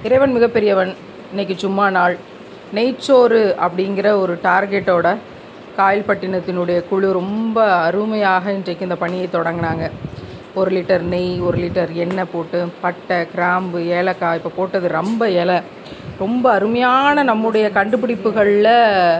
இறைவன் மிகப்பெரியவன் இன்னைக்கு சும்மா நாள் நெய்ச்சோறு அப்படிங்கிற ஒரு டார்கெட்டோட காயல்பட்டினத்தினுடைய குழு ரொம்ப அருமையாக இன்றைக்கு இந்த பணியை தொடங்கினாங்க ஒரு லிட்டர் நெய் ஒரு லிட்டர் எண்ணெய் போட்டு பட்டை கிராம்பு ஏலக்காய் இப்போ போட்டது ரொம்ப இலை ரொம்ப அருமையான நம்முடைய கண்டுபிடிப்புகளில்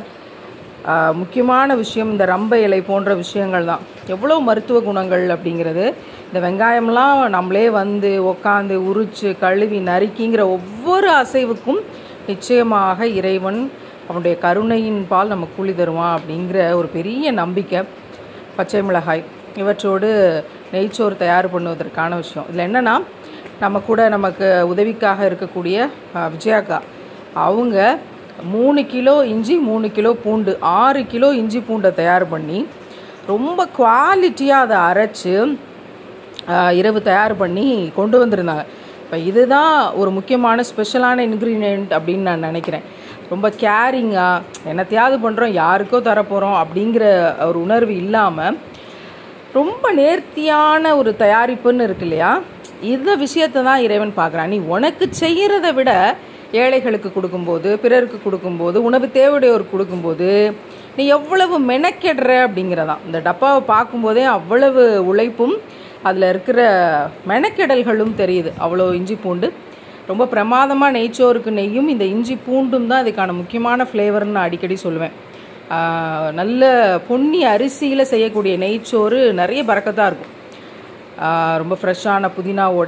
ஆஹ் முக்கியமான விஷயம் இந்த ரம்ப இலை போன்ற விஷயங்கள் தான் எவ்வளோ மருத்துவ குணங்கள் அப்படிங்கிறது இந்த வெங்காயம்லாம் நம்மளே வந்து உக்காந்து உரிச்சு கழுவி நறுக்கிங்கிற ஒவ்வொரு அசைவுக்கும் நிச்சயமாக இறைவன் அவனுடைய கருணையின் பால் நம்ம கூலி தருவான் அப்படிங்கிற ஒரு பெரிய நம்பிக்கை பச்சை மிளகாய் இவற்றோடு நெய்ச்சோறு தயார் பண்ணுவதற்கான விஷயம் இதில் என்னென்னா நம்ம கூட நமக்கு உதவிக்காக இருக்கக்கூடிய ஆஹ், விஜயாக்கா அவங்க மூணு கிலோ இஞ்சி மூணு கிலோ பூண்டு ஆறு கிலோ இஞ்சி பூண்டை தயார் பண்ணி ரொம்ப குவாலிட்டியாக அதை அரைச்சு ஆஹ், இரவு தயார் பண்ணி கொண்டு வந்திருந்தாங்க இப்போ இதுதான் ஒரு முக்கியமான ஸ்பெஷலான இன்க்ரீடியண்ட் அப்படின்னு நான் நினைக்கிறேன் ரொம்ப கேரிங்காக என்னத்தையாவது பண்ணுறோம் யாருக்கோ தரப்போகிறோம் அப்படிங்கிற ஒரு உணர்வு இல்லாமல் ரொம்ப நேர்த்தியான ஒரு தயாரிப்புன்னு இருக்கு இல்லையா இந்த விஷயத்தை தான் இறைவன் பார்க்குறான் நீ உனக்கு செய்கிறத விட ஏழைகளுக்கு கொடுக்கும்போது பிறருக்கு கொடுக்கும்போது உணவு தேவையுடையோருக்கு கொடுக்கும்போது நீ எவ்வளவு மெனக்கெடுற அப்படிங்கிறதான் இந்த டப்பாவை பார்க்கும்போதே அவ்வளவு உழைப்பும் அதில் இருக்கிற மெனக்கெடல்களும் தெரியுது அவ்வளோ இஞ்சி பூண்டு ரொம்ப பிரமாதமாக நெய்ச்சோறுக்கு நெய்யும் இந்த இஞ்சி பூண்டும் தான் இதுக்கான முக்கியமான ஃப்ளேவர்னு நான் அடிக்கடி சொல்லுவேன் ஆஹ் நல்ல பொன்னி அரிசியில் செய்யக்கூடிய நெய்ச்சோறு நிறைய பறக்கத்தான் இருக்கும் ஆஹ் ரொம்ப ஃப்ரெஷ்ஷான புதினாவோட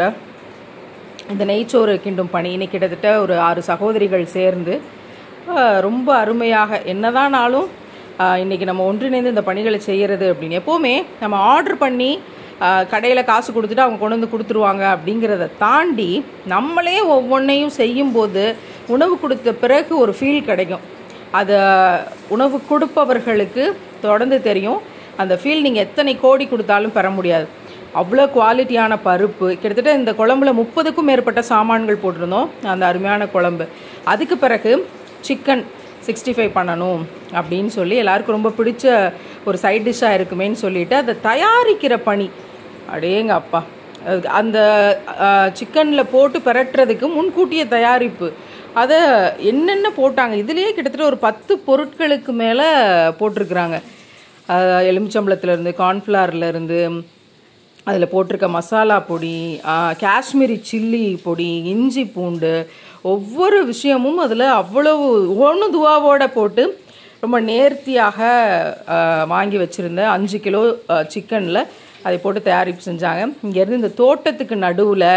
இந்த நெய்ச்சோறு கிண்டும் பணி இன்னைக்கு கிட்டத்தட்ட ஒரு ஆறு சகோதரிகள் சேர்ந்து ஆஹ் ரொம்ப அருமையாக என்னதானாலும் ஆஹ் இன்னைக்கு நம்ம ஒன்றிணைந்து இந்த பணிகளை செய்கிறது அப்படின்னு எப்போவுமே நம்ம ஆர்டர் பண்ணி கடையில் காசு கொடுத்துட்டு அவங்க கொண்டு வந்து கொடுத்துருவாங்க அப்படிங்கிறத தாண்டி நம்மளே ஒவ்வொன்றையும் செய்யும்போது உணவு கொடுத்த பிறகு ஒரு ஃபீல் கிடைக்கும் அதை உணவு கொடுப்பவர்களுக்கு தொடர்ந்து தெரியும் அந்த ஃபீல் நீங்கள் எத்தனை கோடி கொடுத்தாலும் பெற முடியாது அவ்வளோ குவாலிட்டியான பருப்பு கிட்டத்தட்ட இந்த குழம்புல முப்பதுக்கும் மேற்பட்ட சாமான்கள் போட்டிருந்தோம் அந்த அருமையான குழம்பு அதுக்கு பிறகு சிக்கன் சிக்ஸ்டி ஃபைவ் பண்ணணும் அப்படின்னு சொல்லி எல்லாருக்கும் ரொம்ப பிடிச்ச ஒரு சைட் டிஷ்ஷாக இருக்குமேன்னு சொல்லிட்டு அதை தயாரிக்கிற பணி அடேங்க அப்பா அது- அந்த சிக்கனில் போட்டு பிரட்டுறதுக்கு முன்கூட்டிய தயாரிப்பு அதை என்னென்ன போட்டாங்க இதுலேயே கிட்டத்தட்ட ஒரு பத்து பொருட்களுக்கு மேலே போட்டிருக்கிறாங்க அஹ் எலுமிச்சம்பழத்துலேருந்து கார்ன்ஃப்ளவர்லேருந்து அதில் போட்டிருக்க மசாலா பொடி ஆஹ், காஷ்மீரி சில்லி பொடி இஞ்சி பூண்டு ஒவ்வொரு விஷயமும் அதில் அவ்வளவு ஒன்று துவாவோட போட்டு ரொம்ப நேர்த்தியாக ஆஹ், வாங்கி வச்சுருந்த அஞ்சு கிலோ சிக்கனில் அதை போட்டு தயாரிப்பு செஞ்சாங்க இங்கேருந்து இந்த தோட்டத்துக்கு நடுவில்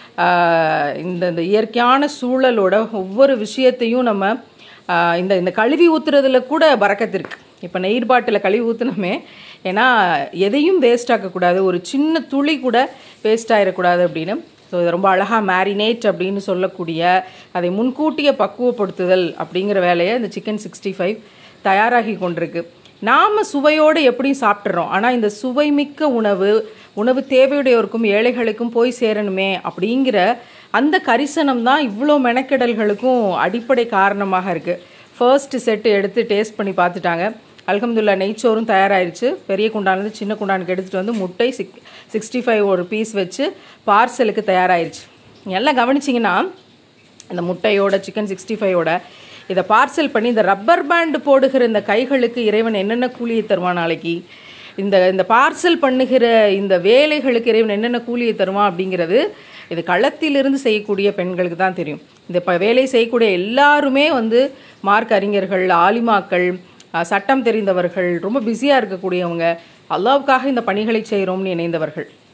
இந்த இந்த இயற்கையான சூழலோட ஒவ்வொரு விஷயத்தையும் நம்ம ஆஹ், இந்த இந்த கழுவி ஊற்றுறதுல கூட பறக்கத்து இருக்கு இப்போ நெய்ர் பாட்டில் கழுவி ஊற்றுனோமே ஏன்னா எதையும் வேஸ்ட் ஆக்கக்கூடாது ஒரு சின்ன துளி கூட வேஸ்ட் ஆகிடக்கூடாது அப்படின்னு ஸோ இது ரொம்ப அழகாக மேரினேட் அப்படின்னு சொல்லக்கூடிய அதை முன்கூட்டிய பக்குவப்படுத்துதல் அப்படிங்கிற வேலையை இந்த சிக்கன் சிக்ஸ்டி ஃபைவ் தயாராகி கொண்டிருக்கு நாம் சுவையோடு எப்படியும் சாப்பிட்றோம் ஆனால் இந்த சுவைமிக்க உணவு உணவு தேவையுடையோருக்கும் ஏழைகளுக்கும் போய் சேரணுமே அப்படிங்கிற அந்த கரிசனம் தான் இவ்வளோ மெனக்கெடல்களுக்கும் அடிப்படை காரணமாக இருக்குது ஃபர்ஸ்ட் செட்டு எடுத்து டேஸ்ட் பண்ணி பார்த்துட்டாங்க அல்ஹம்துல்லா நெய்ச்சோறும் தயாராகிருச்சு பெரிய குண்டான்லேருந்து சின்ன குண்டானுக்கு எடுத்துகிட்டு வந்து முட்டை சிக் சிக்ஸ்டி ஃபைவ் ஒரு பீஸ் வச்சு பார்சலுக்கு தயாராகிருச்சு எல்லாம் கவனிச்சிங்கன்னா இந்த முட்டையோட சிக்கன் சிக்ஸ்டி ஃபைவோட இதை பார்சல் பண்ணி இந்த ரப்பர் பேண்ட் போடுகிற இந்த கைகளுக்கு இறைவன் என்னென்ன கூலியை தருவான் நாளைக்கு இந்த இந்த பார்சல் பண்ணுகிற இந்த வேலைகளுக்கு இறைவன் என்னென்ன கூலியை தருவான் அப்படிங்கிறது இது களத்திலிருந்து செய்யக்கூடிய பெண்களுக்கு தான் தெரியும் இந்த ப வேலை செய்யக்கூடிய எல்லாருமே வந்து மார்க் அறிஞர்கள் ஆலிமாக்கள் அஹ், சட்டம் தெரிந்தவர்கள் ரொம்ப பிஸியாக இருக்கக்கூடியவங்க அல்லாவுக்காக இந்த பணிகளை செய்கிறோம்னு இணைந்தவர்கள்